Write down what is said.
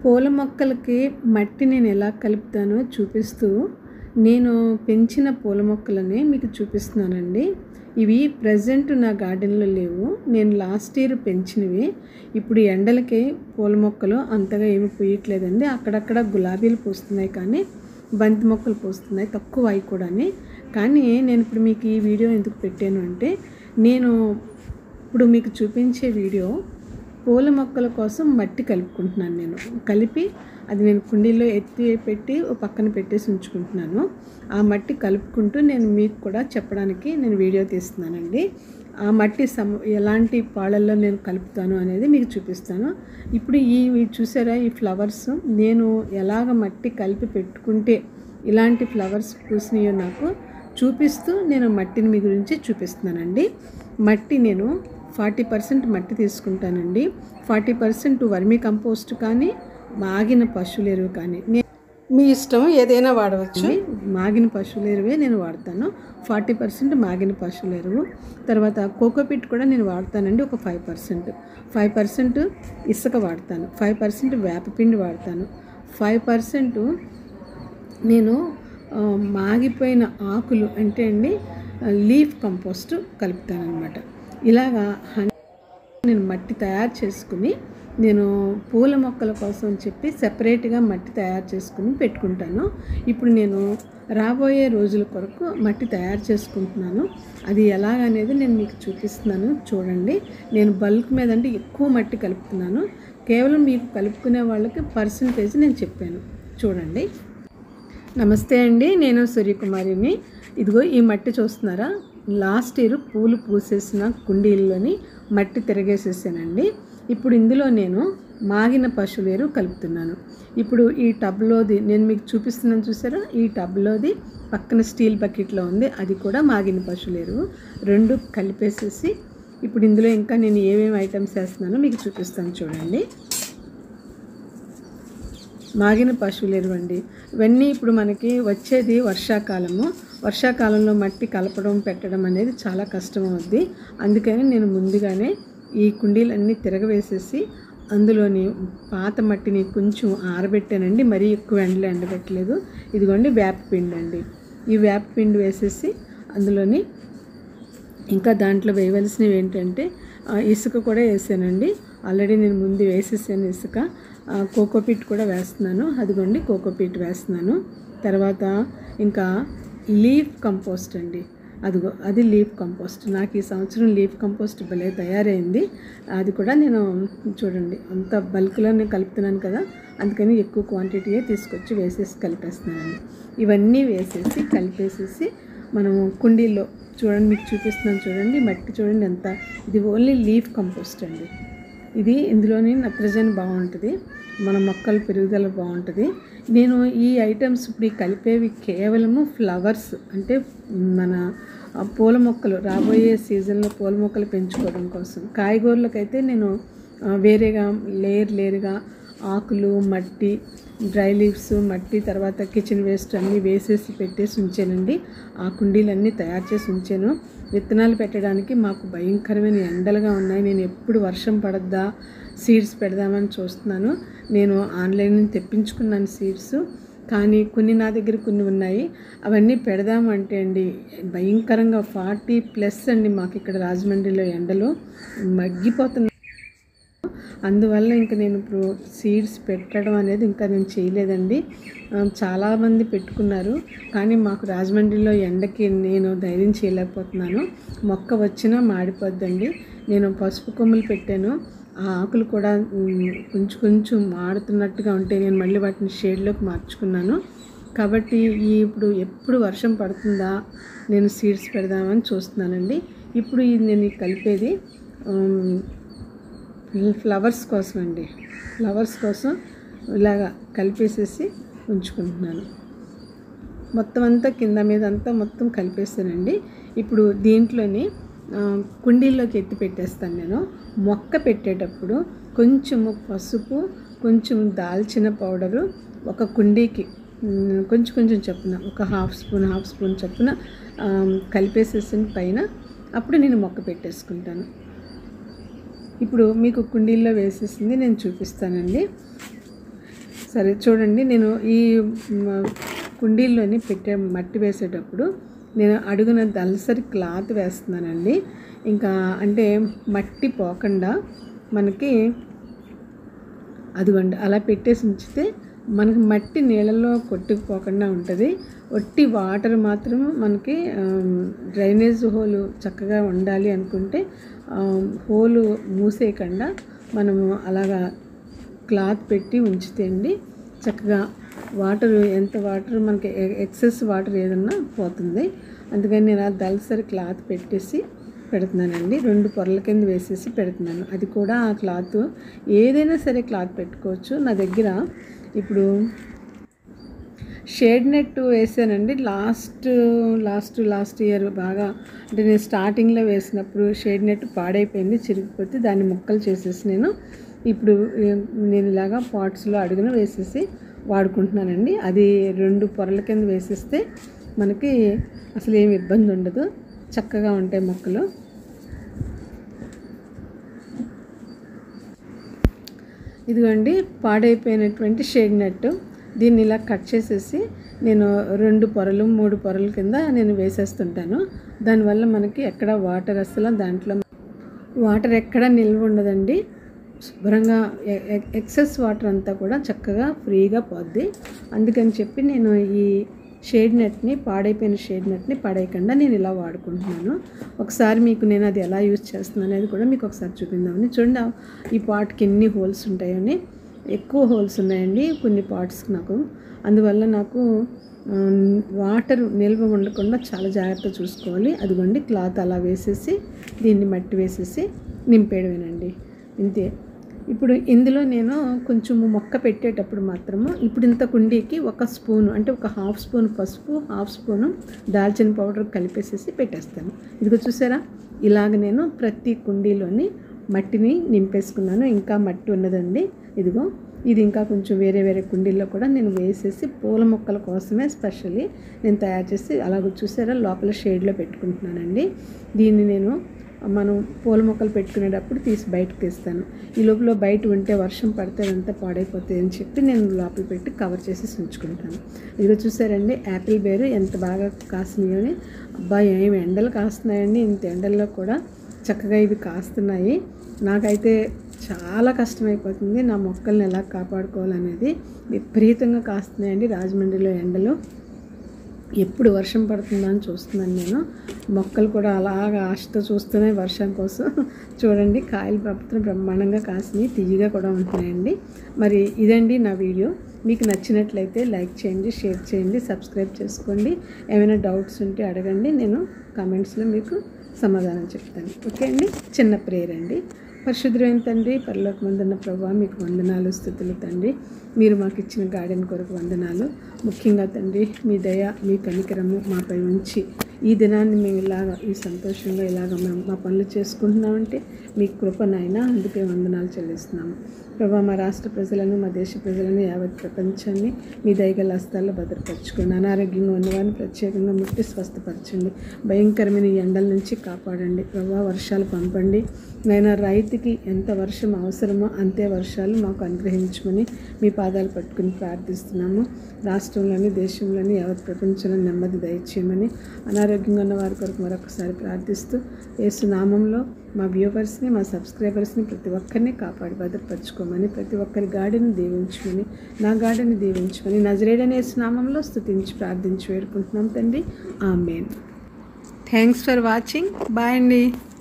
పూల మొక్కలకి మట్టి నేను ఎలా కలుపుతానో చూపిస్తూ నేను పెంచిన పూల మొక్కలని మీకు చూపిస్తున్నానండి ఇవి ప్రజెంట్ నా గార్డెన్లో లేవు నేను లాస్ట్ ఇయర్ పెంచినవి ఇప్పుడు ఎండలకి పూల మొక్కలు అంతగా ఏమి పూయట్లేదండి అక్కడక్కడ గులాబీలు పూస్తున్నాయి కానీ బంతి మొక్కలు పూస్తున్నాయి తక్కువ అవి కూడాని కానీ నేను ఇప్పుడు మీకు ఈ వీడియో ఎందుకు పెట్టాను అంటే నేను ఇప్పుడు మీకు చూపించే వీడియో పూల మొక్కల కోసం మట్టి కలుపుకుంటున్నాను నేను కలిపి అది నేను కుండీలో ఎత్తి పెట్టి ఓ పక్కన పెట్టేసి ఉంచుకుంటున్నాను ఆ మట్టి కలుపుకుంటూ నేను మీకు కూడా చెప్పడానికి నేను వీడియో తీస్తున్నానండి ఆ మట్టి సమ ఎలాంటి పాళ్ళల్లో నేను కలుపుతాను అనేది మీకు చూపిస్తాను ఇప్పుడు ఈ ఇవి చూసారా ఈ ఫ్లవర్స్ నేను ఎలాగ మట్టి కలిపి పెట్టుకుంటే ఇలాంటి ఫ్లవర్స్ పూసినాయో నాకు చూపిస్తూ నేను మట్టిని మీ గురించి చూపిస్తున్నానండి మట్టి నేను ఫార్టీ పర్సెంట్ మట్టి తీసుకుంటానండి ఫార్టీ పర్సెంట్ వర్మీ కంపోస్ట్ కానీ మాగిన పశువుల ఎరువు కానీ నే- మీ ఇష్టం ఏదైనా వాడవచ్చు మాగిన పశువుల ఎరువే నేను వాడతాను ఫార్టీ పర్సెంట్ మాగిన పశువుల ఎరువు తర్వాత కోకోపిట్ కూడా నేను వాడతానండి ఒక ఫైవ్ పర్సెంట్ ఫైవ్ పర్సెంట్ ఇసుక వాడతాను ఫైవ్ పర్సెంట్ వేపపిండి వాడతాను ఫైవ్ పర్సెంట్ నేను ఆ, మాగిపోయిన ఆకులు అంటే అండి లీఫ్ కంపోస్ట్ కలుపుతాను అనమాట ఇలాగా హన్- నేను మట్టి తయారు చేసుకుని నేను పూల మొక్కల కోసం అని చెప్పి సెపరేట్గా మట్టి తయారు చేసుకుని పెట్టుకుంటాను ఇప్పుడు నేను రాబోయే రోజుల కొరకు మట్టి తయారు చేసుకుంటున్నాను అది ఎలాగనేది నేను మీకు చూపిస్తున్నాను చూడండి నేను బల్క్ మీద అంటే ఎక్కువ మట్టి కలుపుతున్నాను కేవలం మీకు కలుపుకునే వాళ్ళకి పర్సంటేజ్ నేను చెప్పాను చూడండి నమస్తే అండి నేను సూర్యకుమారిని ఇదిగో ఈ మట్టి చూస్తున్నారా లాస్ట్ ఇయర్ పూలు పూసేసిన కుండీల్లోని మట్టి తిరగేసేసానండి ఇప్పుడు ఇందులో నేను మాగిన పశువుల ఎరువు కలుపుతున్నాను ఇప్పుడు ఈ టబ్లోది నేను మీకు చూపిస్తున్నాను చూసారా ఈ టబ్లోది పక్కన స్టీల్ బకెట్లో ఉంది అది కూడా మాగిన పశువుల ఎరువు రెండు కలిపేసేసి ఇప్పుడు ఇందులో ఇంకా నేను ఏమేమి ఐటమ్స్ వేస్తున్నానో మీకు చూపిస్తాను చూడండి మాగిన పశువులు ఎరువండి ఇవన్నీ ఇప్పుడు మనకి వచ్చేది వర్షాకాలము వర్షాకాలంలో మట్టి కలపడం పెట్టడం అనేది చాలా కష్టం అవుద్ది అందుకని నేను ముందుగానే ఈ కుండీలన్నీ తిరగవేసేసి అందులోని పాత మట్టిని కొంచెం ఆరబెట్టానండి మరీ ఎక్కువ ఎండలో ఎండబెట్టలేదు ఇదిగోండి వేపపిండి అండి ఈ వేపపిండి వేసేసి అందులోని ఇంకా దాంట్లో వేయవలసినవి ఏంటంటే ఆ, ఇసుక కూడా వేసానండి ఆల్రెడీ నేను ముందు వేసేసాను ఇసుక ఆ, కోకోపీట్ కూడా వేస్తున్నాను అదిగోండి కోకోపీట్ వేస్తున్నాను తర్వాత ఇంకా లీఫ్ కంపోస్ట్ అండి అదిగో అది లీఫ్ కంపోస్ట్ నాకు ఈ సంవత్సరం లీఫ్ కంపోస్ట్ భలే తయారైంది అది కూడా నేను చూడండి అంత బల్క్లోనే కలుపుతున్నాను కదా అందుకని ఎక్కువ క్వాంటిటీయే తీసుకొచ్చి వేసేసి కలిపేస్తున్నాను ఇవన్నీ వేసేసి కలిపేసేసి మనము కుండీల్లో చూడండి మీకు చూపిస్తున్నాను చూడండి మట్టి చూడండి ఎంత ఇది ఓన్లీ లీఫ్ కంపోస్ట్ అండి ఇది ఇందులోని నత్రజని బాగుంటుంది మన మొక్కల పెరుగుదల బాగుంటుంది నేను ఈ ఐటమ్స్ ఇప్పుడు ఈ కలిపేవి కేవలము ఫ్లవర్స్ అంటే మన ఆ, పూల మొక్కలు రాబోయే సీజన్లో పూల మొక్కలు పెంచుకోవడం కోసం కాయగూరలకైతే నేను ఆ, వేరేగా లేయర్ లేయర్గా ఆకులు మట్టి డ్రై లీవ్స్ మట్టి తర్వాత కిచెన్ వేస్ట్ అన్నీ వేసేసి పెట్టేసి ఉంచానండి ఆ కుండీలన్నీ తయారు చేసి ఉంచాను విత్తనాలు పెట్టడానికి మాకు భయంకరమైన ఎండలుగా ఉన్నాయి నేను ఎప్పుడు వర్షం పడద్దా సీడ్స్ పెడదామని చూస్తున్నాను నేను ఆన్లైన్ నుంచి తెప్పించుకున్నాను సీడ్స్ కానీ కొన్ని నా దగ్గర కొన్ని ఉన్నాయి అవన్నీ పెడదామంటే అండి భయంకరంగా ఫార్టీ ప్లస్ అండి మాకు ఇక్కడ రాజమండ్రిలో ఎండలు మగ్గిపోతున్నాయి అందువల్ల ఇంకా నేను ఇప్పుడు సీడ్స్ పెట్టడం అనేది ఇంకా నేను చేయలేదండి ఆ, చాలామంది పెట్టుకున్నారు కానీ మాకు రాజమండ్రిలో ఎండకి నేను ధైర్యం చేయలేకపోతున్నాను మొక్క వచ్చినా మాడిపోద్దండి నేను పసుపు కొమ్ములు పెట్టాను ఆ ఆకులు కూడా ఉమ్, కొంచెం కొంచెం మాడుతున్నట్టుగా ఉంటే నేను మళ్ళీ వాటిని షేడ్లోకి మార్చుకున్నాను కాబట్టి ఈ ఇప్పుడు ఎప్పుడు వర్షం పడుతుందా నేను సీడ్స్ పెడదామని చూస్తున్నానండి ఇప్పుడు ఇది నేను ఈ కలిపేది ఉమ్, ఫ్లవర్స్ కోసం అండి ఫ్లవర్స్ కోసం ఇలాగా కలిపేసేసి ఉంచుకుంటున్నాను మొత్తం అంతా కింద మీద అంతా మొత్తం కలిపేస్తానండి ఇప్పుడు దీంట్లోని ఆ, కుండీల్లోకి ఎత్తి పెట్టేస్తాను నేను మొక్క పెట్టేటప్పుడు కొంచెము పసుపు కొంచెం దాల్చిన పౌడరు ఒక కుండీకి ఉమ్, కొంచెం కొంచెం చొప్పున ఒక హాఫ్ స్పూన్ హాఫ్ స్పూన్ చొప్పున ఆ, కలిపేసేసిన పైన అప్పుడు నేను మొక్క పెట్టేసుకుంటాను ఇప్పుడు మీకు కుండీల్లో వేసేసింది నేను చూపిస్తానండి సరే చూడండి నేను ఈ మ, కుండీల్లోని పెట్టే మట్టి వేసేటప్పుడు నేను అడుగున దలసరి క్లాత్ వేస్తున్నానండి ఇంకా అంటే మట్టి పోకుండా మనకి అదిగోండి అలా పెట్టేసి ఉంచితే మనకి మట్టి నీళ్ళలో కొట్టుకుపోకుండా ఉంటుంది ఒట్టి వాటర్ మాత్రం మనకి ఆమ్, డ్రైనేజ్ హోలు చక్కగా ఉండాలి అనుకుంటే ఆమ్, హోలు మూసేయకుండా మనము అలాగా క్లాత్ పెట్టి ఉంచితే అండి చక్కగా వాటర్ ఎంత వాటర్ మనకి ఎ- ఎక్సెస్ వాటర్ ఏదన్నా పోతుంది అందుకని నేను ఆ దళసరి క్లాత్ పెట్టేసి పెడుతున్నానండి రెండు పొరల కింద వేసేసి పెడుతున్నాను అది కూడా ఆ క్లాత్ ఏదైనా సరే క్లాత్ పెట్టుకోవచ్చు నా దగ్గర ఇప్పుడు షేడ్ నెట్ వేసానండి లాస్ట్ లాస్ట్ లాస్ట్ ఇయర్ బాగా అంటే నేను స్టార్టింగ్లో వేసినప్పుడు షేడ్ నెట్ పాడైపోయింది చిరిగిపోతే దాన్ని ముక్కలు చేసేసి నేను ఇప్పుడు ఏ- నేను ఇలాగా పాట్స్లో అడుగున వేసేసి వాడుకుంటున్నానండి అది రెండు పొరల కింద వేసేస్తే మనకి అసలు ఏమి ఇబ్బంది ఉండదు చక్కగా ఉంటాయి మొక్కలు ఇదిగోండి పాడైపోయినటువంటి షేడ్ నెట్ దీన్ని ఇలా కట్ చేసేసి నేను రెండు పొరలు మూడు పొరల కింద నేను వేసేస్తుంటాను దానివల్ల మనకి ఎక్కడ వాటర్ అసలు దాంట్లో వాటర్ ఎక్కడ నిల్వ ఉండదండి శుభ్రంగా ఎ- ఎ- ఎక్సెస్ వాటర్ అంతా కూడా చక్కగా ఫ్రీగా పోద్ది అందుకని చెప్పి నేను ఈ షేడ్ నెట్ని పాడైపోయిన షేడ్ నెట్ని పడేయకుండా నేను ఇలా వాడుకుంటున్నాను ఒకసారి మీకు నేను అది ఎలా యూజ్ చేస్తున్నాను అనేది కూడా మీకు ఒకసారి చూపిందామని చూడండి ఆ- ఈ పాట్కి ఎన్ని హోల్స్ ఉంటాయని ఎక్కువ హోల్స్ ఉన్నాయండి కొన్ని పాట్స్కి నాకు అందువల్ల నాకు ఆమ్, వాటర్ నిల్వ ఉండకుండా చాలా జాగ్రత్త చూసుకోవాలి అదిగోండి క్లాత్ అలా వేసేసి దీన్ని మట్టి వేసేసి నింపేయడమేనండి ఇంతే ఇప్పుడు ఇందులో నేను కొంచెం మొక్క పెట్టేటప్పుడు మాత్రము ఇప్పుడు ఇంత కుండీకి ఒక స్పూన్ అంటే ఒక హాఫ్ స్పూన్ పసుపు హాఫ్ స్పూను దాల్చిన పౌడర్ కలిపేసేసి పెట్టేస్తాను ఇదిగో చూసారా ఇలాగ నేను ప్రతి కుండీలోని మట్టిని నింపేసుకున్నాను ఇంకా మట్టి ఉన్నదండి ఇదిగో ఇది ఇంకా కొంచెం వేరే వేరే కుండీల్లో కూడా నేను వేసేసి పూల మొక్కల కోసమే స్పెషల్లీ నేను తయారు చేసి అలాగ చూసారా లోపల షేడ్లో పెట్టుకుంటున్నానండి దీన్ని నేను మనం పూల మొక్కలు పెట్టుకునేటప్పుడు తీసి బయటకు తీస్తాను ఈ లోపల బయట ఉంటే వర్షం పడితే అదంతా పాడైపోతాయి అని చెప్పి నేను లోపల పెట్టి కవర్ చేసి ఉంచుకుంటాను ఇదిగో చూసారండి యాపిల్ బేరు ఎంత బాగా కాసినాయో అని అబ్బా ఏమి ఎండలు కాస్తున్నాయండి ఇంత ఎండల్లో కూడా చక్కగా ఇవి కాస్తున్నాయి నాకైతే చాలా కష్టమైపోతుంది నా మొక్కల్ని ఎలా కాపాడుకోవాలనేది విపరీతంగా కాస్తున్నాయండి రాజమండ్రిలో ఎండలు ఎప్పుడు వర్షం పడుతుందా అని చూస్తున్నాను నేను మొక్కలు కూడా అలాగా ఆశతో చూస్తూనే వర్షం కోసం చూడండి కాయలు ప్రభుత్వం బ్రహ్మాండంగా కాసినాయి తీయగా కూడా ఉంటున్నాయండి మరి ఇదండి నా వీడియో మీకు నచ్చినట్లయితే లైక్ చేయండి షేర్ చేయండి సబ్స్క్రైబ్ చేసుకోండి ఏమైనా డౌట్స్ ఉంటే అడగండి నేను కామెంట్స్లో మీకు సమాధానం చెప్తాను ఓకే అండి చిన్న ప్రేయర్ అండి పరిశుద్ధమైన తండ్రి పరలోక వందన ప్రభావ మీకు వందనాలు స్థుతులు తండ్రి మీరు మాకు ఇచ్చిన గార్డెన్ కొరకు వందనాలు ముఖ్యంగా తండ్రి మీ దయ మీ కనికరము మాపై ఉంచి ఈ దినాన్ని మేము ఇలాగ ఈ సంతోషంగా ఇలాగ మేము మా పనులు చేసుకుంటున్నామంటే మీ కృప నాయన అందుకే వందనాలు చెల్లిస్తున్నాము ప్రభా మా రాష్ట్ర ప్రజలను మా దేశ ప్రజలను యావత్ ప్రపంచాన్ని మీ దయగల హస్తాల్లో భద్రపరచుకోండి అనారోగ్యంగా ఉన్నవారిని ప్రత్యేకంగా ముట్టి స్వస్థపరచండి భయంకరమైన ఈ ఎండల నుంచి కాపాడండి ప్రభా వర్షాలు పంపండి నైనా రైతుకి ఎంత వర్షం అవసరమో అంతే వర్షాలు మాకు అనుగ్రహించమని మీ పాదాలు పట్టుకుని ప్రార్థిస్తున్నాము రాష్ట్రంలోని దేశంలోని యావత్ ప్రపంచంలో నెమ్మది దయచేయమని అనారోగ్యంగా ఉన్న వారి కొరకు మరొకసారి ప్రార్థిస్తూ యేసు నామంలో మా వ్యూవర్స్ని మా సబ్స్క్రైబర్స్ని ప్రతి ఒక్కరిని కాపాడి భద్రపరచుకోమని ప్రతి ఒక్కరి గాడిని దీవించమని నా గాడిని దీవించమని నజరేడని యేసు నామంలో స్తుతించి ప్రార్థించి వేడుకుంటున్నాం తండ్రి amen thanks for watching bye అండి